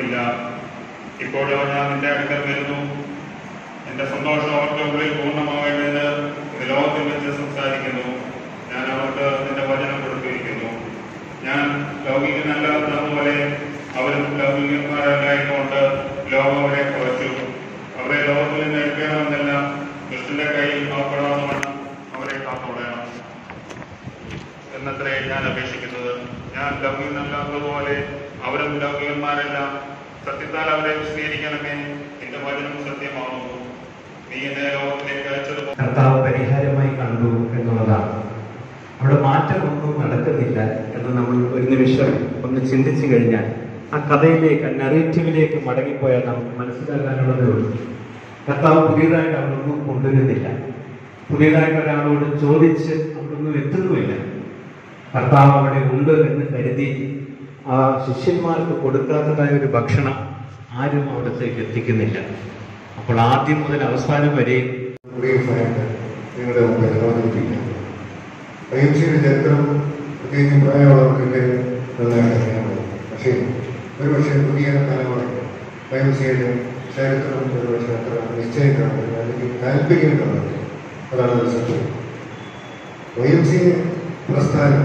ഇല്ല ഇപ്പോഴോ ഞാൻ നിന്റെ അടുക്കൽ വരുന്നു എന്റെ സന്തോഷം അവർക്ക് ഉള്ളിൽ പൂർണ്ണമാവേണ്ടതിന് ഇത് ലോകത്തിൽ വെച്ച് സംസാരിക്കുന്നു ഞാൻ അവർക്ക് നിന്റെ വചനം കൊടുത്തിരിക്കുന്നു ഞാൻ ലൗകികനല്ലാത്തതുപോലെ അവരും ലൗകികന്മാരല്ലായതുകൊണ്ട് ലോകം അവരെ കുറച്ചു അവരെ ലോകത്തിൽ നിന്ന് എടുക്കണമെന്നല്ല ദുഷ്ടന്റെ കയ്യിൽ നോക്കണമെന്ന് അവരെ കാത്തോടണം എന്നത്രേ ഞാൻ അപേക്ഷിക്കുന്നത് ഞാൻ ലൗകികനല്ലാത്തതുപോലെ അവരും ലൗകികന്മാരല്ല സത്യത്താൽ അവരെ വിശദീകരിക്കണമേ എന്റെ വചനം സത്യമാകുന്നു നീ എന്നെ ലോകത്തിലേക്ക് അയച്ചതുപോലെ കർത്താവ് പരിഹാരമായി കണ്ടു എന്നുള്ളതാണ് അവിടെ മാറ്റമൊന്നും നടക്കുന്നില്ല എന്ന് നമ്മൾ ഒരു നിമിഷം ഒന്ന് ചിന്തിച്ചു കഴിഞ്ഞാൽ ആ കഥയിലേക്ക് ആ നെറേറ്റീവിലേക്ക് മടങ്ങിപ്പോയാൽ നമുക്ക് മനസ്സിലാക്കാനുള്ളതേ ഉള്ളൂ കർത്താവ് പുതിയതായിട്ട് അവിടൊന്നും കൊണ്ടുവരുന്നില്ല പുതിയതായിട്ട് ഒരാളോട് ചോദിച്ച് അവിടൊന്നും എത്തുന്നുമില്ല കർത്താവ് അവിടെ ഉണ്ട് എന്ന് കരുതി ആ ശിഷ്യന്മാർക്ക് കൊടുക്കാത്തതായ ഒരു ഭക്ഷണം ആരും അവിടത്തേക്ക് എത്തിക്കുന്നില്ല അപ്പോൾ ആദ്യം മുതൽ അവസാനം വരെയും ബ്രീഫായിട്ട് നിങ്ങളുടെ മുമ്പിൽ അവതരിപ്പിക്കാം ഐ എം സിയുടെ ചരിത്രം പ്രത്യേകിച്ച് പ്രായമുള്ളവർക്കൊക്കെ നന്നായിട്ട് അറിയാമോ പക്ഷേ ഒരുപക്ഷെ പുതിയ തലമുറയ്ക്ക് ഐ എം സിയുടെ ചരിത്രം ഒരുപക്ഷെ അത്ര നിശ്ചയം കാണില്ല അല്ലെങ്കിൽ താല്പര്യം കാണില്ല അതാണ് ഒരു സത്യം ഐ എം സി പ്രസ്ഥാനം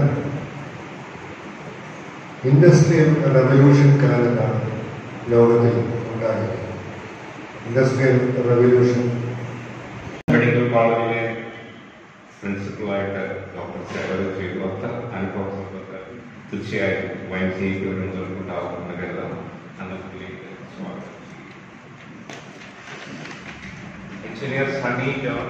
ഇൻഡസ്ട്രിയൽ റവല്യൂഷൻ കാലത്താണ് ലോകത്തിൽ ഉണ്ടായത് ഇൻഡസ്ട്രിയൽ റവല്യൂഷൻ മെഡിക്കൽ കോളേജിലെ പ്രിൻസിപ്പളായിട്ട് ഡോക്ടർ സേവന ചെയ്തു അത്ര അനുഭവസമ്പത്ത് തീർച്ചയായും വൈൻ സിക്ക് ഒരു മുതൽക്കുണ്ടാകുമെന്ന് കരുതാം അന്നത്തിലേക്ക് സ്വാഗതം engineer Sunny John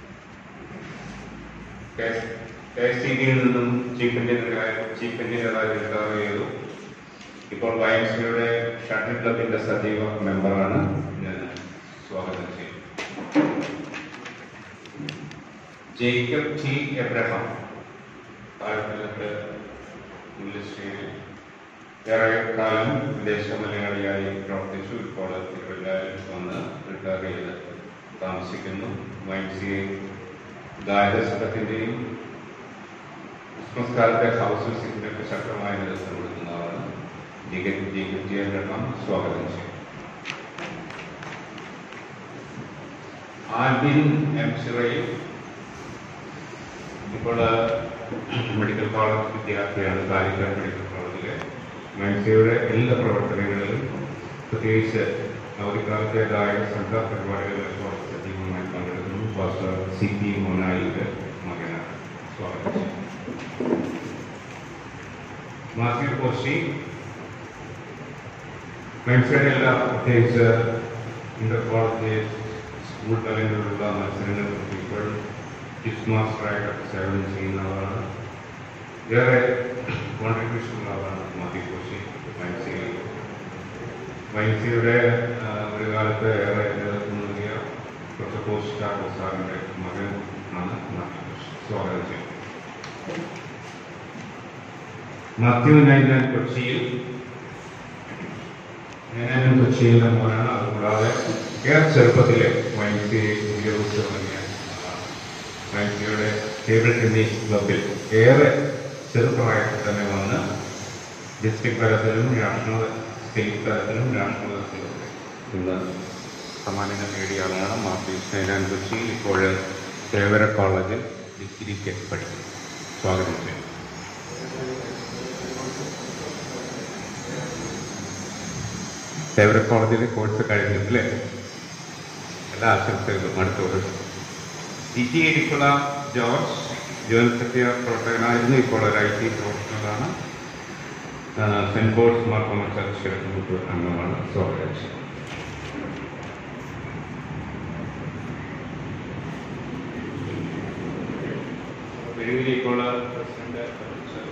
K S C ബിയിൽ നിന്നും ചീഫ് എഞ്ചിനീയറായി ചീഫ് എഞ്ചിനീയറായി റിട്ടയർ ചെയ്തു ഇപ്പോൾ വൈൻ സിയുടെ ഷട്ടിൽ ക്ലബിന്റെ സജീവ മെമ്പറാണ് ഞാൻ സ്വാഗതം ചെയ്യുന്നു ജേക്കബ് ടി എബ്രഹാം താഴ്ത്തലത്ത് ഇൻഡസ്ട്രിയിൽ ഏറെ കാലം വിദേശ മലയാളിയായി പ്രവർത്തിച്ചു ഇപ്പോൾ തിരുവല്ലായിൽ വന്ന് റിട്ടയർ ചെയ്ത് താമസിക്കുന്നു വൈൻസിയെ ഗായക സംഘത്തിൻ്റെയും ക്രിസ്മസ് കാലത്തെ ഹൗസ് വിസിറ്റിനൊക്കെ ശക്തമായ നേതൃത്വം കൊടുക്കുന്നതാണ് ജേക്കബ് ജേക്കബ് ടി എബ്രഹാം സ്വാഗതം ചെയ്യും ആൽബിൻ എം ചിറയും ഇപ്പോൾ മെഡിക്കൽ കോളേജ് വിദ്യാർത്ഥിയാണ് കാലിക്കറ്റ് മെഡിക്കൽ കോളേജിലെ മൻസിയുടെ എല്ലാ പ്രവർത്തനങ്ങളിലും പ്രത്യേകിച്ച് അവധിക്കാലത്തെ ഗായക സംഘ പരിപാടികളിലൊക്കെ വളരെ സജീവമായി പങ്കെടുക്കുന്നു പാസ്റ്റർ സി പി മൊനായിയുടെ മകനാണ് സ്വാഗതം ചെയ്യുന്നു. മാത്യു കോശി മൻസിയുടെ എല്ലാ പ്രത്യേകിച്ച് ഇന്റർ കോളേജ് സ്കൂൾ തലങ്ങളിലുള്ള മത്സരങ്ങൾ ഇപ്പോൾ കിസ് മാസ്റ്ററായിട്ട് സേവനം ചെയ്യുന്ന ആളാണ് ഏറെ കോൺട്രിബ്യൂഷൻ ഉള്ള ആളാണ് മാത്യു കോശി വൈൻസിയിൽ വൈൻസിയുടെ ആ, ഒരു കാലത്ത് ഏറെ നേതൃത്വം നൽകിയ ഡോക്ടർ കോശ് ചാക്കോ സാറിൻ്റെ മകൻ ആണ് മാത്യു കോശി സ്വാഗതം ചെയ്യും മാത്യു നൈനാൻ കൊച്ചിയിൽ ഞാൻ കൊച്ചിയിലെ മോനാണ് അതുകൂടാതെ ഏറെ ചെറുപ്പത്തിലെ വൈൻസി ഉപയോഗിച്ചു തുടങ്ങിയ ആളാണ്. വൈൻസിയുടെ ടേബിൾ ടെന്നീസ് ക്ലബിൽ ഏറെ ചെറുപ്രായത്തിൽ തന്നെ വന്ന് ഡിസ്ട്രിക്ട് തലത്തിലും നാഷണൽ സ്റ്റേറ്റ് തലത്തിലും നാഷണൽ തലത്തിലും ഇന്ന് സമ്മാനങ്ങൾ നേടിയ ആളാണ് മാത്യു സ്നേഹാൻ കൊച്ചി ഇപ്പോൾ തേവര കോളേജിൽ ഡിഗ്രിക്ക് പഠിക്കുന്നു സ്വാഗതം ചെയ്യുന്നു തേവര കോളേജിലെ കോഴ്സ് കഴിഞ്ഞു അല്ലേ എല്ലാ ആശംസകളും അടുത്തോട് ടി ടി എരിക്കുള ജോർജ് ജോയിൻ സെക്രട്ടറി പ്രവർത്തകനായിരുന്നു ഇപ്പോൾ ഒരു ഐ ടി പ്രൊഫഷണലാണ് സെന്റ് പോൾസ് മാർക്കോമ ചർച്ച് ഗ്രൂപ്പ് അംഗമാണ് സ്വാഗതം ചെയ്യുന്നു. വെളിവിലേക്കുള്ള പ്രസിഡന്റ് അറിയിച്ചത്.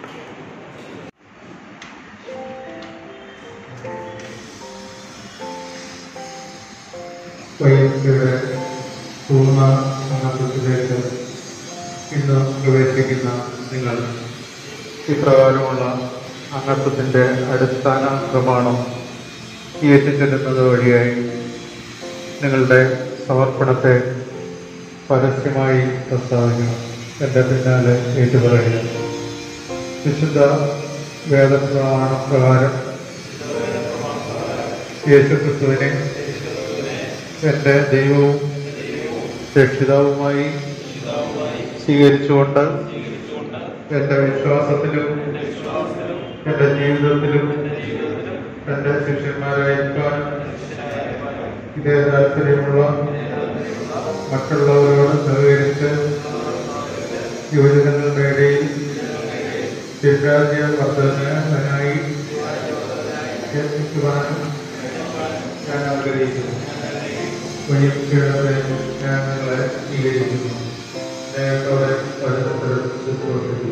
വൈദ്യുതിയുടെ പൂർണ്ണ അംഗത്വത്തിലേക്ക് ഇന്ന് പ്രവേശിക്കുന്ന നിങ്ങൾ ഇപ്രകാരമുള്ള അംഗത്വത്തിൻ്റെ അടിസ്ഥാന പ്രമാണം ഏറ്റുചൊല്ലുന്നത് വഴിയായി നിങ്ങളുടെ സമർപ്പണത്തെ പരസ്യമായി പ്രസ്താവിക്കണം എൻ്റെ പിന്നാലെ ഏറ്റുപറയുക വിശുദ്ധ വേദപ്രമാണ പ്രകാരം യേശുക്രിസ്തുവിനെ എൻ്റെ ദൈവവും രക്ഷിതാവുമായി സ്വീകരിച്ചുകൊണ്ട് എൻ്റെ വിശ്വാസത്തിലും എൻ്റെ ജീവിതത്തിലും എൻ്റെ ശിഷ്യന്മാരായിരിക്കാൻ ഇതേ താല്പര്യമുള്ള മറ്റുള്ളവരോട് സഹകരിച്ച് യുവജനങ്ങളുടെ ഇടയിൽ ശിക്ഷാദ്യ വർദ്ധനനായി എത്തിക്കുവാനും ഞാൻ ആഗ്രഹിക്കുന്നു വൈകിയുടെ ഞാൻ നിങ്ങളെ സ്വീകരിക്കുന്നു സ്നേഹത്തോടെ പഠനത്തിൽ ശുശ്രൂഷിക്കുന്നു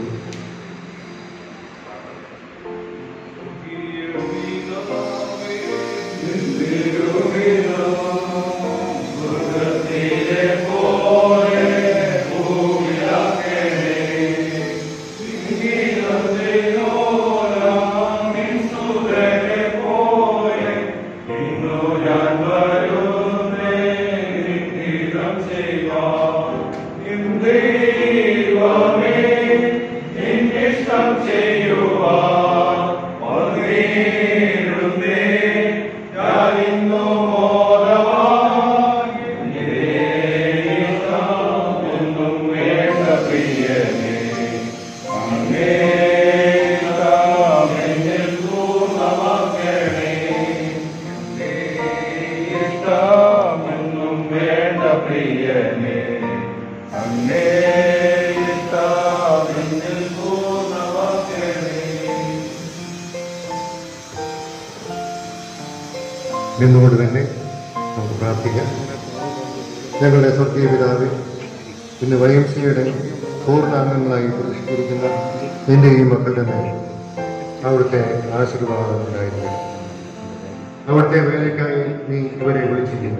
നിന്നുകൊണ്ട് തന്നെ നമുക്ക് പ്രാർത്ഥിക്കാം ഞങ്ങളുടെ സ്വർഗീയ പിതാവ് ഇന്ന് വൈ എം സിയുടെ പൂർണ്ണാംഗങ്ങളായി പ്രതിഷ്ഠിച്ചിരിക്കുന്ന നിന്റെ ഈ മക്കളുടെ മേൽ അവിടുത്തെ ആശീർവാദം ഉണ്ടായിരുന്നു അവിടുത്തെ വേലയ്ക്കായി നീ ഇവരെ വിളിച്ചിരിക്കുന്നു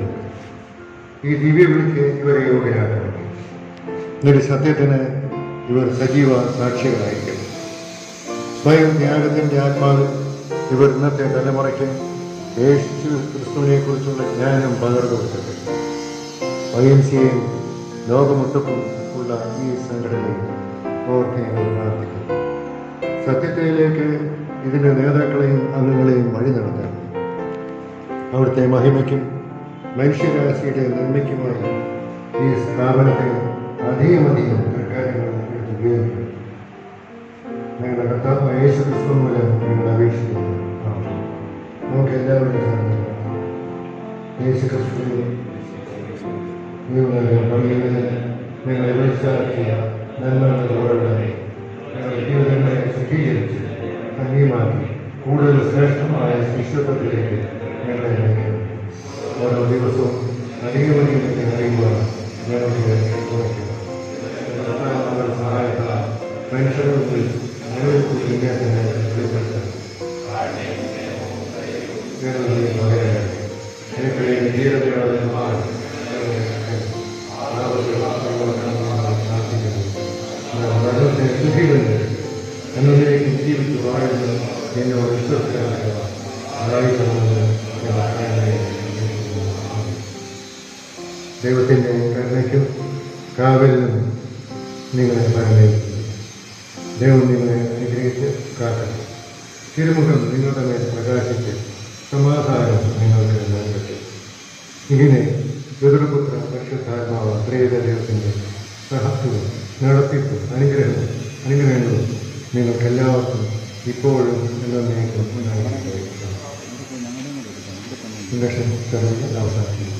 ഈ ദിവ്യ വിളിക്ക് ഇവരെ യോഗ്യരാക്കണം നിന്റെ സത്യത്തിന് ഇവർ സജീവ സാക്ഷികളായിരിക്കും സ്വയം ത്യാഗത്തിന്റെ ആത്മാവിൽ ഇവർ ഇന്നത്തെ തലമുറയ്ക്ക് യേശു ക്രിസ്തുവിനെ കുറിച്ചുള്ള ജ്ഞാനം പകർന്നു കൊടുക്കട്ടെ വൈ എം സിയെയും ലോകമൊട്ടുക്കും ഉള്ള ഈ സംഘടനയും ഓർത്ത് ഞങ്ങൾ പ്രാർത്ഥിക്കുന്നു സത്യത്തിലേക്ക് ഇതിന്റെ നേതാക്കളെയും അംഗങ്ങളെയും വഴി നടത്തണം അവിടുത്തെ മഹിമയ്ക്കും മനുഷ്യരാശിയുടെ നന്മയ്ക്കുമായി ഈ സ്ഥാപനത്തെ അധികമധികം കാര്യങ്ങൾ എടുത്ത് ഉപയോഗിക്കണം ഞങ്ങളുടെ കർത്താവ് യേശു ക്രിസ്തു മൂലം ഞങ്ങൾ അപേക്ഷിക്കുന്നു ആമേൻ. നമുക്ക് എല്ലാവരും ചേർന്ന് യേശു ക്രിസ്തുവിനെ നിങ്ങളുടെ പള്ളിയിൽ നിങ്ങളെ വിളിച്ചാക്കിയ നന്മകളോടെ ഞങ്ങളുടെ ജീവിതങ്ങളെ ശുദ്ധീകരിച്ച് അന്യമാക്കി കൂടുതൽ ശ്രേഷ്ഠമായ ശിഷ്യത്വത്തിലേക്ക് ഞങ്ങളെ നയിക്കുന്നു ഓരോ ദിവസവും അധികമധികം അറിയുവാൻ ഞങ്ങൾക്ക് കുറയ്ക്കുക കർത്താവിന്റെ സഹായത്താൽ മനുഷ്യരുടെ ഞങ്ങളിൽ കൂടി ഇങ്ങനെ വെളിപ്പെടുത്താൻ ഞങ്ങളുടെ മകനെ എനിക്ക് ധീരതയോടെ മാറി മരണത്തെ ശുദ്ധീകരിച്ച് എന്നതിലേക്ക് ജീവിച്ച് വാഴുന്നു എന്നോട് വിശ്വസിക്കാനുള്ള ആയിരമെന്ന് ഞാൻ ആഗ്രഹിക്കുന്നു. ദൈവത്തിൻ്റെ കരുണയ്ക്കും കാവലിനും നിങ്ങളെ പറഞ്ഞിരിക്കുന്നു ദൈവം നിങ്ങളെ അനുഗ്രഹിച്ച് കാക്കണം തിരുമുഖം നിങ്ങളുടെ മേൽ പ്രകാശിച്ച് സമാധാനം നിങ്ങൾക്ക് നൽകട്ടെ ഇങ്ങനെ പിതൃപുത്ര പരിശുദ്ധാത്മാവ് ത്രേത ദൈവത്തിൻ്റെ സഹത്വവും നടത്തിപ്പും അനുഗ്രഹവും അനുഗ്രഹങ്ങളും നിങ്ങൾക്കെല്ലാവർക്കും ഇപ്പോഴും എന്നേക്കും ഉണ്ടായിരിക്കും ഇൻഡക്ഷൻ ചടങ്ങ് അവസാനിക്കുന്നു